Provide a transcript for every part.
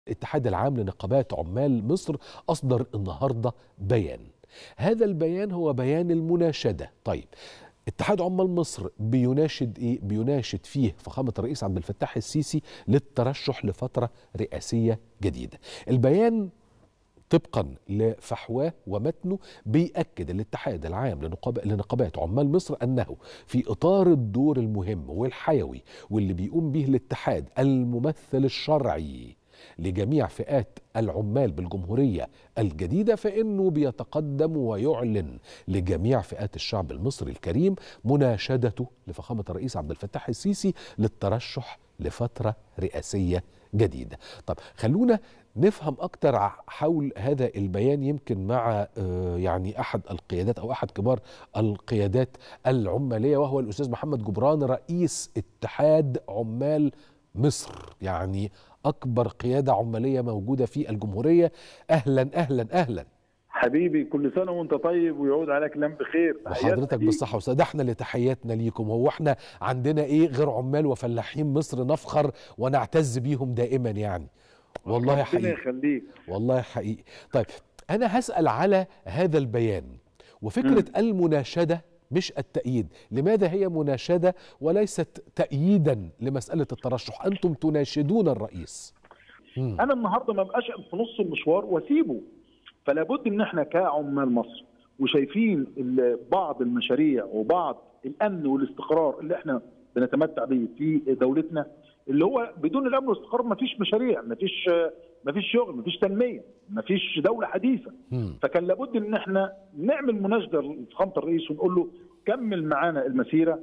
الاتحاد العام لنقابات عمال مصر أصدر النهاردة بيان هذا البيان هو بيان المناشدة طيب اتحاد عمال مصر بيناشد ايه بيناشد فيه فخامه الرئيس عبد الفتاح السيسي للترشح لفتره رئاسيه جديده البيان طبقا لفحواه ومتنه بيأكد الاتحاد العام لنقاب لنقابات عمال مصر أنه في إطار الدور المهم والحيوي واللي بيقوم به الاتحاد الممثل الشرعي لجميع فئات العمال بالجمهورية الجديدة فإنه بيتقدم ويعلن لجميع فئات الشعب المصري الكريم مناشدته لفخامة الرئيس عبد الفتاح السيسي للترشح لفترة رئاسية جديدة طب خلونا نفهم أكتر حول هذا البيان يمكن مع يعني أحد القيادات أو أحد كبار القيادات العمالية وهو الأستاذ محمد جبران رئيس اتحاد عمال مصر يعني أكبر قيادة عمالية موجودة في الجمهورية أهلا أهلا أهلا حبيبي كل سنة وانت طيب ويعود عليك لم بخير وحضرتك بالصحة والسلامة ده احنا اللي تحياتنا ليكم هو احنا عندنا ايه غير عمال وفلاحين مصر نفخر ونعتز بيهم دائما يعني والله حقيقي يخليك والله حقيقي طيب انا هسأل على هذا البيان وفكرة م. المناشدة مش التأييد لماذا هي مناشدة وليست تأييدا لمسألة الترشح أنتم تناشدون الرئيس مم. أنا النهاردة ما بقاش في نص المشوار واسيبه فلا بد ان احنا كعمال مصر وشايفين بعض المشاريع وبعض الامن والاستقرار اللي احنا بنتمتع به في دولتنا اللي هو بدون الامن والاستقرار ما فيش مشاريع ما فيش ما فيش شغل ما فيش تنميه ما فيش دوله حديثه مم. فكان لابد ان احنا نعمل مناشده لفخامه الرئيس ونقول له كمل معانا المسيره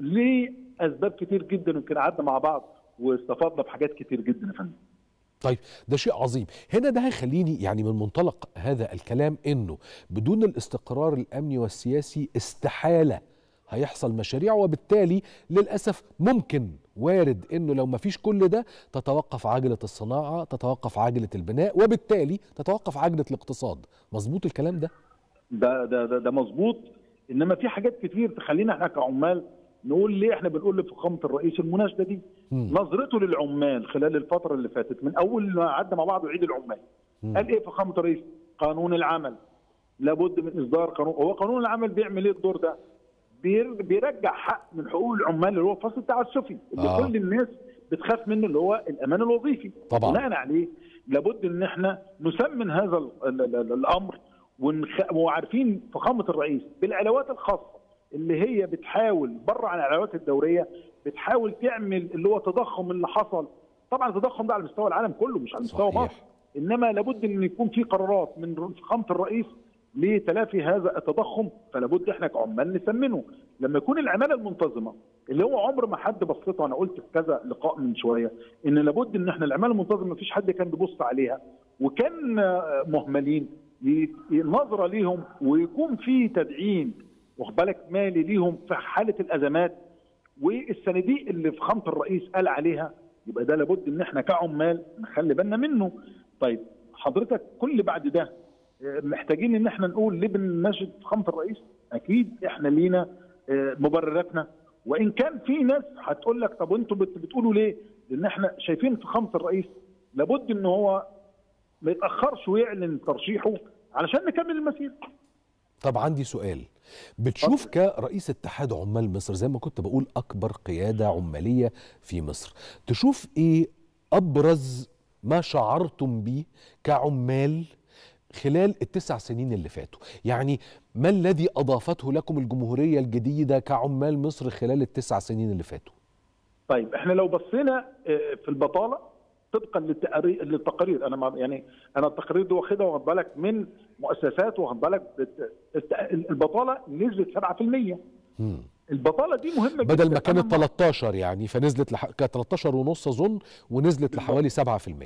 لاسباب كتير جدا يمكن قعدنا مع بعض واستفدنا بحاجات كتير جدا يا فندم طيب ده شيء عظيم هنا ده هيخليني يعني من منطلق هذا الكلام انه بدون الاستقرار الامني والسياسي استحاله هيحصل مشاريع وبالتالي للاسف ممكن وارد انه لو ما فيش كل ده تتوقف عجله الصناعه تتوقف عجله البناء وبالتالي تتوقف عجله الاقتصاد مظبوط الكلام ده ده ده ده, ده مظبوط انما في حاجات كتير تخلينا احنا كعمال نقول ليه احنا بنقول لفخامه الرئيس المناشده دي مم. نظرته للعمال خلال الفتره اللي فاتت من اول ما قعدنا مع بعض عيد العمال مم. قال ايه فخامه الرئيس قانون العمل لابد من اصدار قانون هو قانون العمل بيعمل ايه الدور ده بير- بيرجع حق من حقوق العمال اللي هو الفصل التعسفي اللي آه. آه. كل الناس بتخاف منه اللي هو الامان الوظيفي طبعاً. بناء عليه لابد ان احنا نسمن هذا ال ال ال الامر ونخ... وعارفين فخامه الرئيس بالعلاوات الخاصه اللي هي بتحاول بره عن العلاوات الدوريه بتحاول تعمل اللي هو تضخم اللي حصل طبعا التضخم ده على مستوى العالم كله مش على مستوى صحيح. مصر انما لابد ان يكون في قرارات من فخامه الرئيس لتلافي هذا التضخم فلا بد احنا كعمال نسمنه لما يكون العماله المنتظمه اللي هو عمر ما حد بصيت وانا قلت في كذا لقاء من شويه ان لابد ان احنا العماله المنتظمه ما فيش حد كان بيبص عليها وكان آه، مهملين ي- ي- نظره ليهم ويكون في تدعيم واخد بالك مالي ليهم في حاله الازمات والصناديق اللي فخامه الرئيس قال عليها يبقى ده لابد ان احنا كعمال نخلي بالنا منه طيب حضرتك كل بعد ده آه، محتاجين ان احنا نقول ليه بنناشد فخامه الرئيس اكيد احنا لينا آه، مبرراتنا وان كان في ناس هتقول لك طب انتوا بت- بتقولوا ليه لان احنا شايفين فخامه الرئيس لابد ان هو ما يتاخرش ويعلن ترشيحه علشان نكمل المسيره طب عندي سؤال بتشوف كرئيس اتحاد عمال مصر زي ما كنت بقول اكبر قياده عماليه في مصر تشوف ايه ابرز ما شعرتم بيه كعمال خلال التسع سنين اللي فاتوا يعني ما الذي اضافته لكم الجمهوريه الجديده كعمال مصر خلال التسع سنين اللي فاتوا طيب احنا لو بصينا آه، في البطاله طبقا للتقارير للتقارير انا ما يعني انا التقارير دي واخدها واخد بالك من مؤسسات واخد بالك بت- الت- البطاله نزلت 7% مم. البطاله دي مهمه جدا بدل ما أنا كانت 13 يعني فنزلت لح... كانت 13 ونص اظن ونزلت لحوالي 7%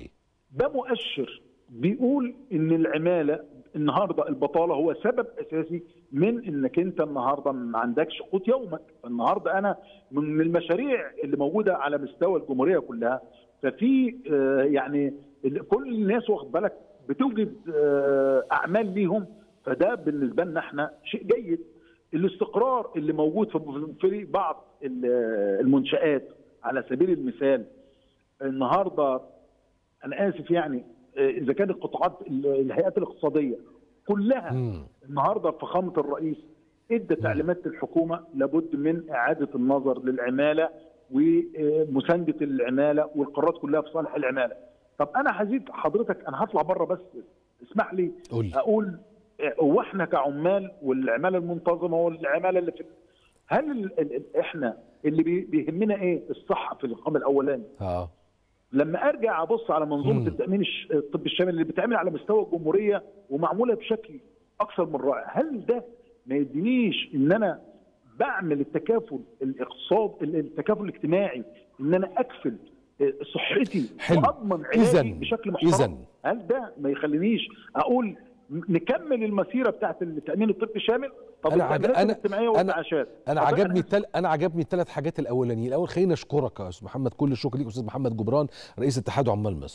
ده مؤشر بيقول ان العماله النهارده البطاله هو سبب اساسي من انك انت النهارده ما عندكش قوت يومك، النهارده انا من المشاريع اللي موجوده على مستوى الجمهوريه كلها ففي آه، يعني ال- كل الناس واخد بالك بتوجد آه، اعمال ليهم فده بالنسبه لنا احنا شيء جيد. الاستقرار اللي موجود في- في بعض ال- المنشآت على سبيل المثال النهارده انا اسف يعني آه، اذا كانت القطاعات ال- الهيئات الاقتصاديه كلها مم. النهارده فخامه الرئيس ادى تعليمات للحكومه لابد من اعاده النظر للعماله ومسانده العماله والقرارات كلها في صالح العماله. طب انا هزيد حضرتك انا هطلع بره بس اسمح لي قول لي. اقول آه، هو احنا كعمال والعماله المنتظمه والعماله اللي في هل ال ال احنا اللي بي- بيهمنا ايه؟ الصحه في الرقم الاولاني. اه لما ارجع ابص على منظومه مم. التامين الش- الطبي الشامل اللي بتتعمل على مستوى الجمهوريه ومعموله بشكل اكثر من رائع، هل ده ما يدينيش ان انا بعمل التكافل الاقتصاد التكافل الاجتماعي ان انا اكفل صحتي حلو. واضمن علاجي إذن- بشكل محترم إذن. هل ده ما يخلينيش اقول نكمل المسيره بتاعت التامين الطبي الشامل طب أنا عج- التامينات أنا- الاجتماعيه أنا- والمعاشات انا طب عجبني التل... انا عجبني الثلاث حاجات الاولانيين الاول خلينا اشكرك يا استاذ محمد كل الشكر ليك استاذ محمد جبران رئيس اتحاد عمال مصر